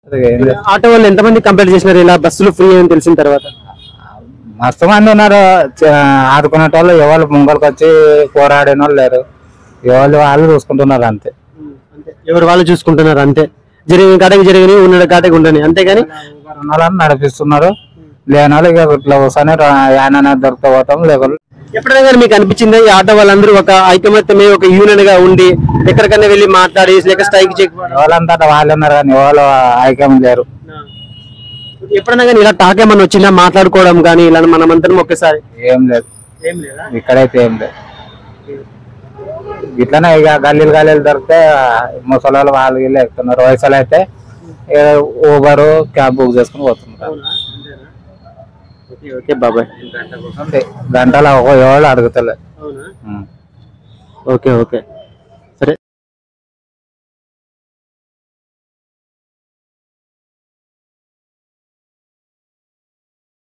అది ఏం లేదు. ఆటో వాళ్ళు ఎంతమంది కంప్లైంట్ చేసినారు ఇలా బస్సులు ఫ్రీ అని తెలిసిన తర్వాత మస్తు మంది ఉన్నారు చ- ఆదుకునే వాళ్ళు ఎవరు ముంగల్కి వచ్చి పోరాడిన వాళ్ళు లేరు ఎవరు వాళ్ళు చూసుకుంటున్నారు అంతే ఎవరు వాళ్ళు చూసుకుంటున్నారు అంతే జరిగిన కాటకి జరిగినాయి ఉన్న కాటకి ఉండని అంతేగాని ఉన్న వాళ్ళని నడిపిస్తున్నారు లేని వాళ్ళు ఇక ఇట్లా వస్తానే యాన దొరికితే పోతాం లేకపోతే ఎప్పుడైనా కానీ మీకు అనిపించింది ఈ ఆటో వాళ్ళందరూ ఒక ఐకమత్యమే ఒక యూనియన్ గా ఉండి ఎక్కడికైనా వెళ్ళి మాట్లాడి లేక స్ట్రైక్ చేయకపోవడం ఎవరంతా వాళ్ళు ఉన్నారు కానీ ఎవరు ఐక్యం లేరు ఎప్పుడైనా కానీ ఇలా టాక్ ఏమన్నా వచ్చిందా మాట్లాడుకోవడం కానీ ఇలా మనమందరం ఒకేసారి ఏం లేదు ఏం లేదా ఇక్కడైతే ఏం లేదు ఇట్లనే ఇక గల్లీలు గల్లీలు దొరికితే ముసలి వాళ్ళు వాళ్ళు వీళ్ళు ఎక్కుతున్నారు వయసులో అయితే ఊబర్ క్యాబ్ బుక్ చేసుకుని పోతున్నారు ఓకే ఓకే బాబాయ్ అంతే గంటలో ఒక ఎవరు అడుగుతలేదు ఉం. Okay okay